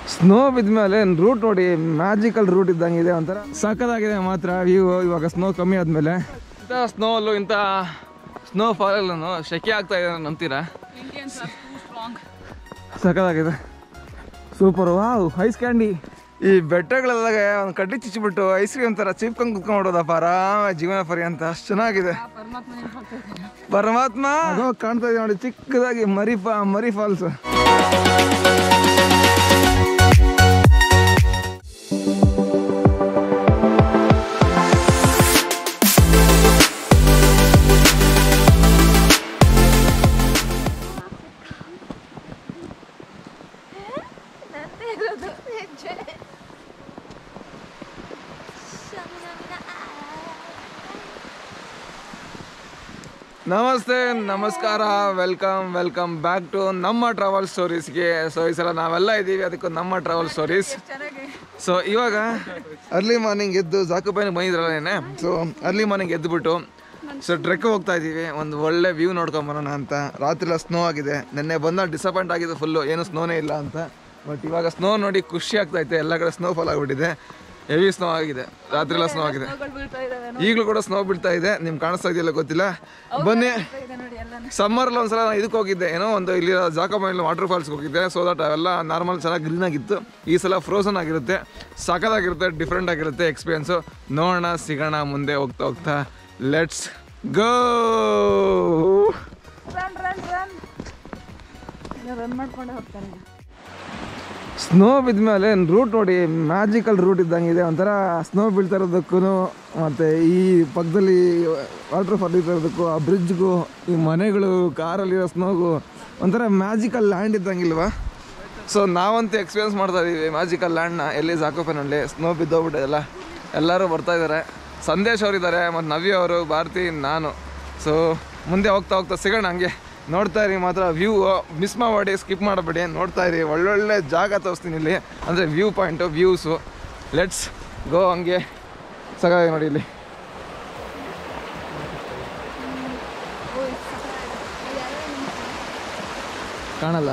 Snow ಬಿದ್ಮೇಲೆ route ನೋಡಿ magical route ಇದ್ದಂಗೆ ಇದೆ ಒಂಥರ ಸಕ್ಕದಾಗಿದೆ ಮಾತ್ರ ವ್ಯೂ ಇವಾಗ ಸ್ನೋ ಕಮ್ಮಿ ಆದಮೇಲೆ ಇಂಥ ಸ್ನೋ ಅಲ್ಲೂ ಇಂಥ ಸ್ನೋ ಫಾಲಲ್ಲೂ ಶೆಕೆ ಆಗ್ತಾ ಇದೆ ನಂಬ್ತೀರಾ ಸಕ್ಕದಾಗಿದೆ ಸೂಪರ್ ವಾವ್ ಐಸ್ ಕ್ಯಾಂಡಿ ಈ ಬೆಟ್ಟಗಳೆಲ್ಲ ಒಂದು ಕಡ್ಡಿ ಚಿಚ್ಚಿಬಿಟ್ಟು ಐಸ್ ಕ್ರೀಮ್ ಥರ ಚಿಪ್ಕೊಂಡು ಕುತ್ಕೊಂಡ್ಬಿಡೋದಪ್ಪ ಆರಾಮ ಜೀವನ ಪರ್ಯಂತ ಅಷ್ಟು ಚೆನ್ನಾಗಿದೆ ಪರಮಾತ್ಮ ಅದೋ ಕಾಣ್ತಾ ಇದೆ ನೋಡಿ ಚಿಕ್ಕದಾಗಿ ಮರಿ ಫಾ ಮರಿ ಫಾಲ್ಸ್ ನಂದೇ ಇರೋದು ಹೆಜ್ಜೆ ಶಮಿನ ನಮಸ್ತೆ ನಮಸ್ಕಾರ ವೆಲ್ಕಮ್ ವೆಲ್ಕಮ್ ಬ್ಯಾಕ್ ಟು ನಮ್ಮ ಟ್ರಾವೆಲ್ ಸ್ಟೋರೀಸ್ಗೆ ಸೊ ಈ ಸಲ ನಾವೆಲ್ಲ ಇದ್ದೀವಿ ಅದಕ್ಕೂ ನಮ್ಮ ಟ್ರಾವೆಲ್ ಸ್ಟೋರೀಸ್ ಸೊ ಇವಾಗ ಅರ್ಲಿ ಮಾರ್ನಿಂಗ್ ಎದ್ದು ಜಾಕುಬೈನ ಬಂದಿದ್ರಲ್ಲೇನೆ ಸೊ ಅರ್ಲಿ ಮಾರ್ನಿಂಗ್ ಎದ್ದುಬಿಟ್ಟು ಸೊ ಟ್ರೆಕ್ ಹೋಗ್ತಾ ಇದ್ದೀವಿ ಒಂದು ಒಳ್ಳೆ ವ್ಯೂ ನೋಡ್ಕೊಂಬರೋಣ ಅಂತ ರಾತ್ರಿ ಎಲ್ಲ ಸ್ನೋ ಆಗಿದೆ ನಿನ್ನೆ ಬಂದಾಗ ಡಿಸಪಾಯಿಂಟ್ ಆಗಿದೆ ಫುಲ್ಲು ಏನು ಸ್ನೋನೇ ಇಲ್ಲ ಅಂತ ಬಟ್ ಇವಾಗ ಸ್ನೋ ನೋಡಿ ಖುಷಿ ಆಗ್ತೈತೆ ಎಲ್ಲ ಕಡೆ ಸ್ನೋ ಫಾಲ್ ಆಗಿಬಿಟ್ಟಿದೆ ಹೆವಿ ಸ್ನೋ ಆಗಿದೆ ರಾತ್ರಿ ಎಲ್ಲ ಸ್ನೋ ಆಗಿದೆ ಈಗಲೂ ಕೂಡ ಸ್ನೋ ಬೀಳ್ತಾ ಇದೆ ನಿಮ್ಗೆ ಕಾಣಿಸ್ತಾ ಇದೆಯಲ್ಲ ಗೊತ್ತಿಲ್ಲ ಬನ್ನಿ ಸಮ್ಮರಲ್ಲಿ ಒಂದ್ಸಲ ನಾನು ಇದಕ್ಕೆ ಹೋಗಿದ್ದೆ ಏನೋ ಒಂದು ಇಲ್ಲಿ ಜಾಕಬೈಲ್ ವಾಟರ್ ಫಾಲ್ಸ್ಗೆ ಹೋಗಿದ್ದೆ ಸೊ ದಟ್ ಅವೆಲ್ಲ ನಾರ್ಮಲ್ ಚೆನ್ನಾಗಿ ಗ್ರೀನ್ ಆಗಿತ್ತು ಈ ಸಲ ಫ್ರೋಸನ್ ಆಗಿರುತ್ತೆ ಸಖತ್ತಾಗಿರುತ್ತೆ ಡಿಫ್ರೆಂಟ್ ಆಗಿರುತ್ತೆ ಎಕ್ಸ್ಪೀರಿಯನ್ಸು ನೋಡೋಣ ಸಿಗೋಣ ಮುಂದೆ ಹೋಗ್ತಾ ಹೋಗ್ತಾ let's go run run run run ಮಾಡ್ಕೊಂಡೆ ಹೋಗ್ತಾನೆ ಸ್ನೋ ಬಿದ್ಮೇಲೆ ರೂಟ್ ನೋಡಿ ಮ್ಯಾಜಿಕಲ್ ರೂಟ್ ಇದ್ದಂಗೆ ಇದೆ ಒಂಥರ ಸ್ನೋ ಬೀಳ್ತಾ ಇರೋದಕ್ಕೂ ಮತ್ತು ಈ ಪಕ್ಕದಲ್ಲಿ ವಾಟರ್ ಫಾಲ್ ಇರೋದಕ್ಕೂ ಆ ಬ್ರಿಡ್ಜ್ಗೂ ಈ ಮನೆಗಳು ಕಾರಲ್ಲಿರೋ ಸ್ನೋಗೂ ಒಂಥರ ಮ್ಯಾಜಿಕಲ್ ಲ್ಯಾಂಡ್ ಇದ್ದಂಗಿಲ್ವಾ ಸೊ ನಾವಂತೂ ಎಕ್ಸ್ಪೀರಿಯನ್ಸ್ ಮಾಡ್ತಾ ಇದ್ದೀವಿ ಮ್ಯಾಜಿಕಲ್ ಲ್ಯಾಂಡ್ನ ಎಲ್ಲಿ ಜಾಕೋಫೆನಲ್ಲಿ ಸ್ನೋ ಬಿದ್ದೋಗ್ಬಿಟ್ಟಿದೆಲ್ಲ ಎಲ್ಲರೂ ಬರ್ತಾ ಇದ್ದಾರೆ ಸಂದೇಶ್ ಅವರಿದ್ದಾರೆ ಮತ್ತು ನವ್ಯ ಅವರು ಭಾರತಿ ನಾನು ಸೊ ಮುಂದೆ ಹೋಗ್ತಾ ಹೋಗ್ತಾ ಸಿಗೋಣ ಹಂಗೆ ನೋಡ್ತಾ ಇರಿ ಮಾತ್ರ ವ್ಯೂ ಮಿಸ್ ಮಾಡಬೇಡಿ ಸ್ಕಿಪ್ ಮಾಡಬೇಡಿ ನೋಡ್ತಾ ಇರಿ ಒಳ್ಳೊಳ್ಳೆ ಜಾಗ ತೋರಿಸ್ತೀನಿ ಇಲ್ಲಿ ಅಂದರೆ view point views let's go ಹಂಗೆ ಸಗಾಗಿ ನೋಡಿ ಇಲ್ಲಿ ಕಾಣಲ್ಲ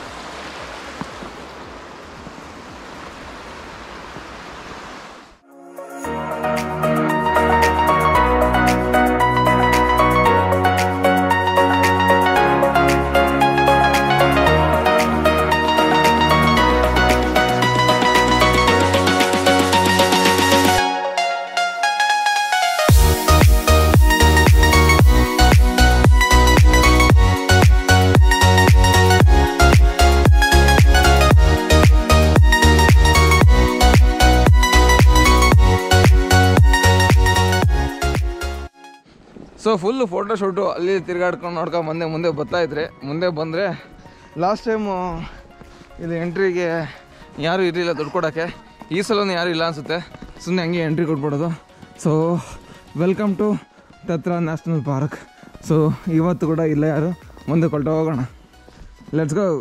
ಸೊ ಫುಲ್ಲು ಫೋಟೋ ಶೂಟು ಅಲ್ಲಿ ತಿರ್ಗಾಡ್ಕೊಂಡು ನೋಡ್ಕೊಂಡು ಬಂದೆ ಮುಂದೆ ಬರ್ತಾ ಇದ್ರೆ ಮುಂದೆ ಬಂದರೆ ಲಾಸ್ಟ್ ಟೈಮು ಇದು ಎಂಟ್ರಿಗೆ ಯಾರೂ ಇರಲಿಲ್ಲ ದುಡ್ಡು ಕೊಡೋಕ್ಕೆ ಈ ಸಲನೂ ಯಾರೂ ಇಲ್ಲ ಅನಿಸುತ್ತೆ ಸುಮ್ಮನೆ ಹಂಗೆ ಎಂಟ್ರಿ ಕೊಟ್ಬಿಡೋದು so welcome to Tatra National Park so ಇವತ್ತು ಕೂಡ ಇಲ್ಲ ಯಾರು ಮುಂದೆ ಕೊಟ್ಟು ಹೋಗೋಣ ಲೆಟ್ಸ್ ಗೋ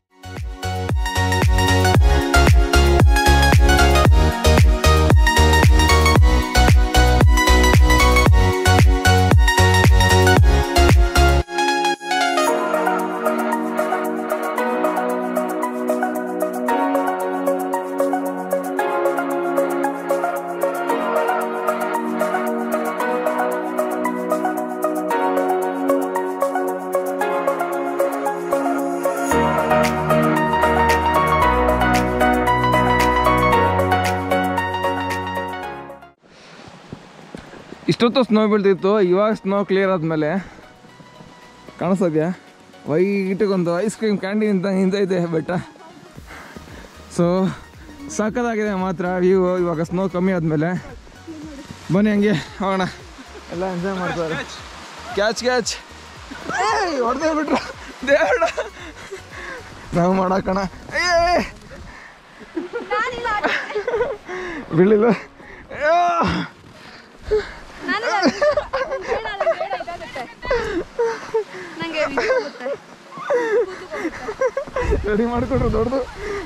ಇಷ್ಟೊತ್ತು ಸ್ನೋ ಬೀಳ್ತಿತ್ತು ಇವಾಗ ಸ್ನೋ ಕ್ಲಿಯರ್ ಆದಮೇಲೆ ಕಾಣಿಸ್ತದ್ಯಾ ವೈಟಿಗೊಂದು ಐಸ್ ಕ್ರೀಮ್ ಕ್ಯಾಂಡಿ ಅಂತ ನಿಂತೈತೆ ಬೆಟ್ಟ ಸೊ ಸಕ್ಕದಾಗಿದೆ ಮಾತ್ರ ವ್ಯೂ ಇವಾಗ ಸ್ನೋ ಕಮ್ಮಿ ಆದಮೇಲೆ ಬನ್ನಿ ಹಂಗೆ ಹೋಗೋಣ ಎಲ್ಲ ಎಂಜಾಯ್ ಮಾಡ್ತಾರೆ ಕ್ಯಾಚ್ ಕ್ಯಾಚ್ ಹೊಡೆದೇ ಬಿಟ್ರು ದೇವಡ ನಾವು ಮಾಡಾಕಣ ಏ ಬೀಳಿಲ್ಲ ಅಯ್ಯೋ. ನಂಗೆ ರೆಡಿ ಮಾಡಿಕೊಟ್ರು ದೊಡ್ಡದು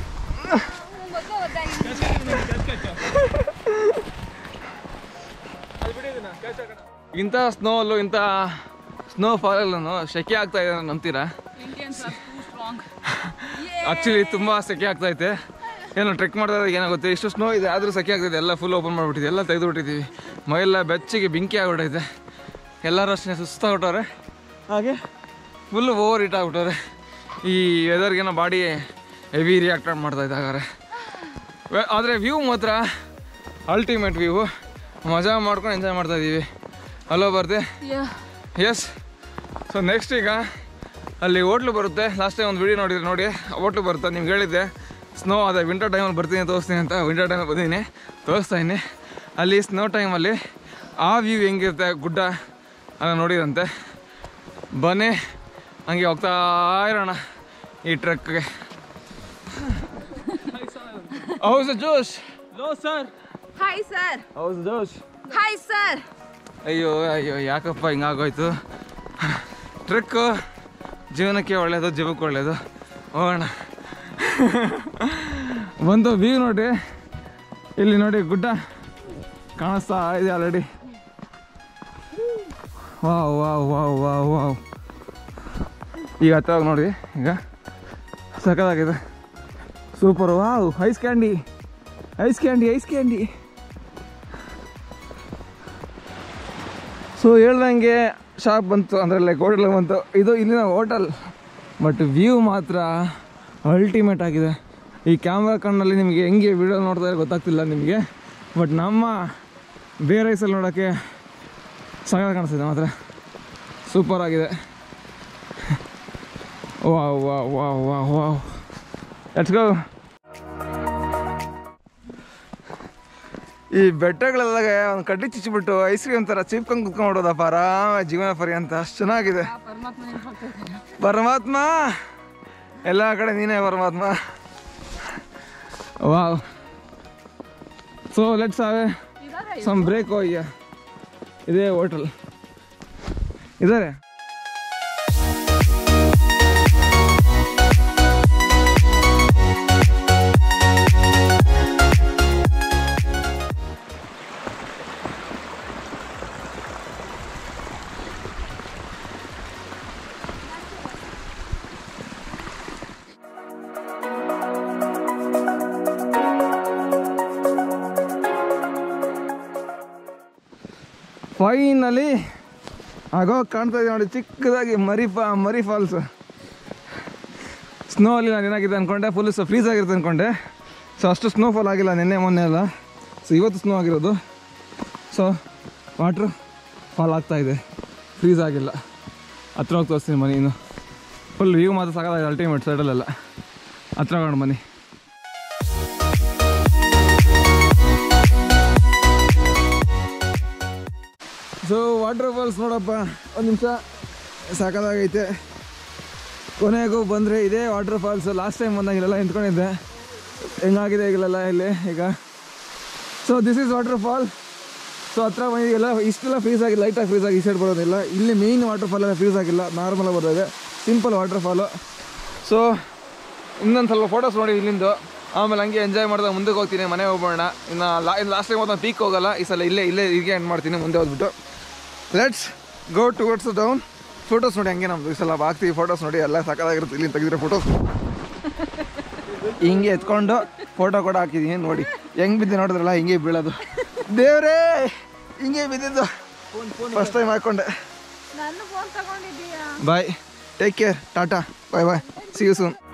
ಇಂಥ ಸ್ನೋ ಅಲ್ಲೂ ಇಂಥ ಸ್ನೋ ಫಾಲಲ್ಲೂ ಸೆಕೆ ಆಗ್ತಾ ಇದೆ ನಂಬ್ತೀರಾ ಆಕ್ಚುಲಿ ತುಂಬ ಸೆಕೆ ಆಗ್ತಾ ಐತೆ ಏನೋ ಟ್ರೆಕ್ ಮಾಡಿದಾಗ ಏನಾಗುತ್ತೆ ಇಷ್ಟು ಸ್ನೋ ಇದೆ ಆದರೂ ಸಖಿ ಆಗ್ತಿದೆ ಎಲ್ಲ ಫುಲ್ ಓಪನ್ ಮಾಡಿಬಿಟ್ಟಿದೆ ಎಲ್ಲ ತೆಗೆದು ಬಿಟ್ಟಿದ್ದೀವಿ ಮೈಯೆಲ್ಲ ಬೆಚ್ಚಗೆ ಬೆಂಕಿ ಆಗ್ಬಿಟ್ಟೈತೆ ಎಲ್ಲರೂ ಅಷ್ಟೇ ಸುಸ್ತಾಗ್ಬಿಟ್ಟವ್ರೆ ಹಾಗೆ ಫುಲ್ ಓವರ್ ಹೀಟ್ ಆಗ್ಬಿಟ್ಟವ್ರೆ ಈ ವೆದರ್ಗೇನೋ ಬಾಡಿ ಹೆವಿ ರಿಯಾಕ್ಟ್ ಮಾಡ್ತಾ ಇದೆ ಹಾಗಾದ್ರೆ ವೆ- ಆದರೆ ವ್ಯೂ ಮಾತ್ರ ಅಲ್ಟಿಮೇಟ್ ವ್ಯೂ ಮಜಾ ಮಾಡ್ಕೊಂಡು ಎಂಜಾಯ್ ಮಾಡ್ತಾ ಇದ್ದೀವಿ ಅಲ್ಲೋ ಬರ್ತೆ ಎಸ್ ಸೊ ನೆಕ್ಸ್ಟ್ ಈಗ ಅಲ್ಲಿ ಹೋಟ್ಲು ಬರುತ್ತೆ ಲಾಸ್ಟ್ ಟೈಮ್ ಒಂದು ವಿಡಿಯೋ ನೋಡಿದ್ರೆ ನೋಡಿ ಹೋಟ್ಲು ಬರುತ್ತೆ ನಿಮ್ಗೆ ಹೇಳಿದ್ದೆ ಸ್ನೋ ಅದೇ ವಿಂಟರ್ ಟೈಮಲ್ಲಿ ಬರ್ತೀನಿ ತೋರಿಸ್ತೀನಿ ಅಂತ ವಿಂಟರ್ ಟೈಮಲ್ಲಿ ಬಂದೀನಿ ತೋರಿಸ್ತಾ ಇದ್ದೀನಿ ಅಲ್ಲಿ ಸ್ನೋ ಟೈಮಲ್ಲಿ ಆ ವ್ಯೂ ಹೆಂಗಿರುತ್ತೆ ಗುಡ್ಡ ಅದನ್ನು ನೋಡಿದಂತೆ ಬನ್ನಿ ಹಂಗೆ ಹೋಗ್ತಾ ಇರೋಣ ಈ ಟ್ರಕ್ಗೆ how's josh No, sir. High sir how's josh high sir ಅಯ್ಯೋ ಅಯ್ಯೋ ಯಾಕಪ್ಪ ಹಿಂಗಾಗೋಯ್ತು ಟ್ರಿಕ್ಕು ಜೀವನಕ್ಕೆ ಒಳ್ಳೆಯದು ಜೀವಕ್ಕೆ ಒಳ್ಳೆಯದು ಹೋಗೋಣ ಬಂದು ವ್ಯೂ ನೋಡಿ ಇಲ್ಲಿ ನೋಡಿ ಗುಡ್ಡ ಕಾಣಿಸ್ತಾ ಇದೆ already wow wow wow wow wow ಈಗ ಹತ್ತವಾಗ ನೋಡಿ ಈಗ ಸಖತ್ತಾಗಿದೆ super wow ice candy ice candy ice candy so ಹೇಳ್ದಂಗೆ ಶಾಪ್ ಬಂತು ಅಂದರೆ ಲೈಕ್ ಹೋಟೆಲ್ ಬಂತು ಇದು ಇಲ್ಲಿನ ಹೋಟೆಲ್ ಬಟ್ ವ್ಯೂ ಮಾತ್ರ ಅಲ್ಟಿಮೇಟ್ ಆಗಿದೆ ಈ ಕ್ಯಾಮ್ರಾ ಕಣ್ಣಲ್ಲಿ ನಿಮಗೆ ಹೆಂಗೆ ವಿಡಿಯೋ ನೋಡ್ತಾ ಇದ್ರೆ ಗೊತ್ತಾಗ್ತಿಲ್ಲ ನಿಮಗೆ ಬಟ್ ನಮ್ಮ ಬೇರೆ ಐಸಲ್ಲಿ ನೋಡೋಕ್ಕೆ ಸಗದ ಕಾಣಿಸ್ತಿದೆ ಮಾತ್ರ ಸೂಪರ್ ಆಗಿದೆ wow wow wow wow wow let's go ಈ ಬೆಟ್ಟಗಳೆಲ್ಲ ಒಂದು ಕಡ್ಡಿ ಚುಚ್ಚಿಬಿಟ್ಟು ಐಸ್ ಕ್ರೀಮ್ ಥರ ಚಿಪ್ಕೊಂಡು ಕುತ್ಕೊಂಡ್ಬಿಡೋದಪ್ಪ ಆರಾಮ ಜೀವನ ಪರ್ಯಂತ ಅಷ್ಟು ಚೆನ್ನಾಗಿದೆ ಪರಮಾತ್ಮ ಎಲ್ಲ ಕಡೆ ನೀನೇ ಪರಮಾತ್ಮ wow so let's have some break ಹೋಯ್ಯ ಇದೇ ಹೋಟೆಲ್ ಇದ್ದಾರೆ ಫೈನಲಿ ಆಗೋ ಕಾಣ್ತಾ ಇದೆ ನೋಡಿ ಚಿಕ್ಕದಾಗಿ ಮರಿ ಫಾ ಮರಿ ಫಾಲ್ಸ್ ಸ್ನೋ ಅಲ್ಲಿ ನಾನು ಏನಾಗಿದೆ ಅಂದ್ಕೊಂಡೆ ಫುಲ್ ಫ್ರೀಸ್ ಆಗಿರುತ್ತೆ ಅಂದ್ಕೊಂಡೆ ಸೊ ಅಷ್ಟು ಸ್ನೋಫಾಲ್ ಆಗಿಲ್ಲ ನಿನ್ನೆ ಮೊನ್ನೆ ಎಲ್ಲ ಸೊ ಇವತ್ತು ಸ್ನೋ ಆಗಿರೋದು ಸೊ ವಾಟ್ರ್ ಫಾಲ್ ಆಗ್ತಾ ಇದೆ ಫ್ರೀಸ್ ಆಗಿಲ್ಲ ಹತ್ರ ಹೋಗಿ ತೋರಿಸ್ತೀನಿ ಮನೆ ಇನ್ನು ಫುಲ್ ವ್ಯೂ ಮಾತ್ರ ಸಾಕಾಗಿದೆ ಅಲ್ಟಿಮೇಟ್ ಸೈಡಲ್ಲೆಲ್ಲ ಹತ್ರ ಹೋಗೋಣ ಬನ್ನಿ ಸೊ ವಾಟರ್ ಫಾಲ್ಸ್ ನೋಡಪ್ಪ ಒಂದು ನಿಮಿಷ ಸಾಕಾಗೈತೆ ಕೊನೆಗೂ ಬಂದರೆ ಇದೇ ವಾಟರ್ ಫಾಲ್ಸ್ ಲಾಸ್ಟ್ ಟೈಮ್ ಬಂದಾಗ ಇಲ್ಲೆಲ್ಲ ನಿಂತ್ಕೊಂಡಿದ್ದೆ ಹೆಂಗಾಗಿದೆ ಈಗಲೆಲ್ಲ ಇಲ್ಲಿ ಈಗ so this is waterfall so ಹತ್ರ ಬಂದಿದೆಲ್ಲ ಇಷ್ಟೆಲ್ಲ ಫ್ರೀಸ್ ಆಗಿಲ್ಲ ಲೈಟಾಗಿ ಫ್ರೀಸ್ ಆಗಿ ಈ ಸೈಡ್ ಬರೋದಿಲ್ಲ ಇಲ್ಲಿ ಮೇಯ್ನ್ ವಾಟರ್ ಫಾಲ್ ಎಲ್ಲ ಫ್ರೀಸ್ ಆಗಿಲ್ಲ ನಾರ್ಮಲ್ ಬರೋದೆ ಸಿಂಪಲ್ ವಾಟರ್ ಫಾಲು ಸೊ ಇನ್ನೊಂದು ಸ್ವಲ್ಪ ಫೋಟೋಸ್ ನೋಡಿ ಇಲ್ಲಿಂದು ಆಮೇಲೆ ಹಂಗೆ ಎಂಜಾಯ್ ಮಾಡಿದಾಗ ಮುಂದಕ್ಕೆ ಹೋಗ್ತೀನಿ ಮನೆ ಹೋಗೋಣ ಇನ್ನು ಲಾ ಇನ್ನು ಲಾಸ್ಟ್ ಟೈಮ್ ಹೋದ ಪೀಕ್ ಹೋಗಲ್ಲ ಈ ಸಲ ಇಲ್ಲೇ ಇಲ್ಲೇ ಹೀಗೆ ಎಂಡ್ ಮಾಡ್ತೀನಿ ಮುಂದೆ ಹೋಗ್ಬಿಟ್ಟು let's go towards down photos ನೋಡಿ ಹಂಗೆ ನಮ್ದು ಈ ಸಲ ಹಾಕ್ತೀವಿ ಫೋಟೋಸ್ ನೋಡಿ ಎಲ್ಲ ಸಕ್ಕದಾಗಿರುತ್ತೆ ಇಲ್ಲಿ ತೆಗೆದಿರೋ ಫೋಟೋಸ್ ಹಿಂಗೆ ಎತ್ಕೊಂಡು ಫೋಟೋ ಕೂಡ ಹಾಕಿದ್ದೀನಿ ನೋಡಿ ಹೆಂಗೆ ಬಿದ್ದು ನೋಡಿದ್ರಲ್ಲ ಹಿಂಗೆ ಬೀಳೋದು ದೇವ್ರೇ ಹಿಂಗೆ ಬಿದ್ದಿದ್ದು ಫಸ್ಟ್ ಟೈಮ್ ಹಾಕ್ಕೊಂಡೆ ನನ್ನ ಫೋನ್ ತಗೊಂಡಿದ್ದೀಯಾ bye take care tata bye bye see you soon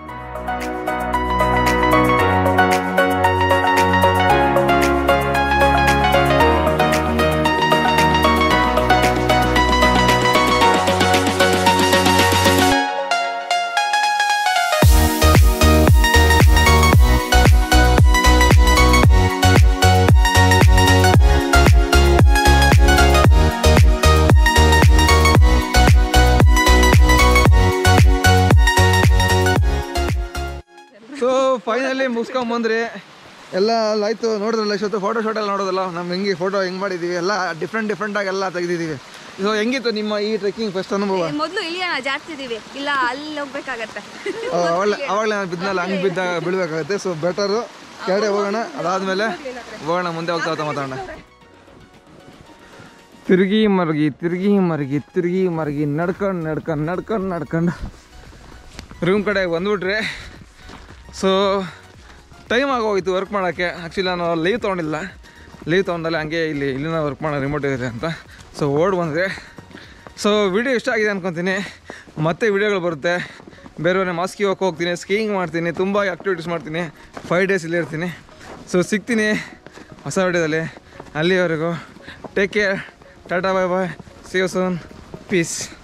so finally ಮುಗಿಸ್ಕೊಂಬಂದ್ರಿ ಎಲ್ಲ ಆಯ್ತು ನೋಡಿದ್ರಲ್ಲ ಇಷ್ಟೊತ್ತು ಫೋಟೋ ಶೂಟ್ ಎಲ್ಲ ನೋಡೋದಲ್ಲ ನಮ್ಮ ಹೆಂಗೆ ಫೋಟೋ ಹೆಂಗೆ ಮಾಡಿದ್ದೀವಿ ಎಲ್ಲ ಡಿಫ್ರೆಂಟ್ ಡಿಫ್ರೆಂಟಾಗಿ ಎಲ್ಲ ತೆಗೆದಿದ್ದೀವಿ ಸೊ ಹೆಂಗಿತ್ತು ನಿಮ್ಮ ಈ ಟ್ರೆಕ್ಕಿಂಗ್ ಫಸ್ಟ್ ಅನುಭವ ಮೊದಲು ಇಳಿಯೋಣ ಜಾಸ್ತಿ ಇದೀವಿ ಇಲ್ಲ ಅಲ್ಲಿ ಹೋಗ್ಬೇಕಾಗತ್ತೆ ಅವಳೆ ಅವಾಗಲೇ ನಾನು ಬಿದ್ದನಲ್ಲ ಹಂಗೆ ಬಿದ್ದಾಗ ಬೀಳ್ಬೇಕಾಗತ್ತೆ ಸೊ ಬೆಟರು ಕೆಳಗಡೆ ಹೋಗೋಣ ಅದಾದಮೇಲೆ ಹೋಗೋಣ ಮುಂದೆ ಹೋಗ್ತಾ ಹೋಗ್ತಾ ಮಾತಾಡೋಣ ತಿರುಗಿ ಮರಗಿ ತಿರುಗಿ ಮರಗಿ ತಿರುಗಿ ಮರಗಿ ನಡ್ಕೊಂಡು ನಡ್ಕೊಂಡು ನಡ್ಕೊಂಡು ನಡ್ಕೊಂಡು ರೂಮ್ ಕಡೆ ಬಂದ್ಬಿಟ್ರೆ ಸೊ ಟೈಮ್ ಆಗೋಗಿತ್ತು ವರ್ಕ್ ಮಾಡೋಕ್ಕೆ ಆ್ಯಕ್ಚುಲಿ ನಾನು ಲೀವ್ ತೊಗೊಂಡಿಲ್ಲ ಲೀವ್ ತೊಗೊಂಡಲ್ಲಿ ಹಂಗೆ ಇಲ್ಲಿ ಇಲ್ಲಿನ ವರ್ಕ್ ಮಾಡೋ ರಿಮೋಟ್ ಇದೆ ಅಂತ ಸೊ ಓಡ್ ಬಂದರೆ ಸೊ ವಿಡಿಯೋ ಇಷ್ಟ ಆಗಿದೆ ಅನ್ಕೊತೀನಿ ಮತ್ತೆ ವಿಡಿಯೋಗಳು ಬರುತ್ತೆ ಬೇರೆ ಬೇರೆ ಮಾಸ್ಕಿ ಹೋಗಕ್ಕೆ ಹೋಗ್ತೀನಿ ಸ್ಕೀಯಿಂಗ್ ಮಾಡ್ತೀನಿ ತುಂಬ ಆ್ಯಕ್ಟಿವಿಟೀಸ್ ಮಾಡ್ತೀನಿ ಫೈವ್ ಡೇಸ್ ಇಲ್ಲೇ ಇರ್ತೀನಿ ಸೊ ಸಿಗ್ತೀನಿ ಹೊಸ ವಿಡಿಯೋದಲ್ಲಿ ಅಲ್ಲಿವರೆಗೂ take care tata bye bye see you soon piece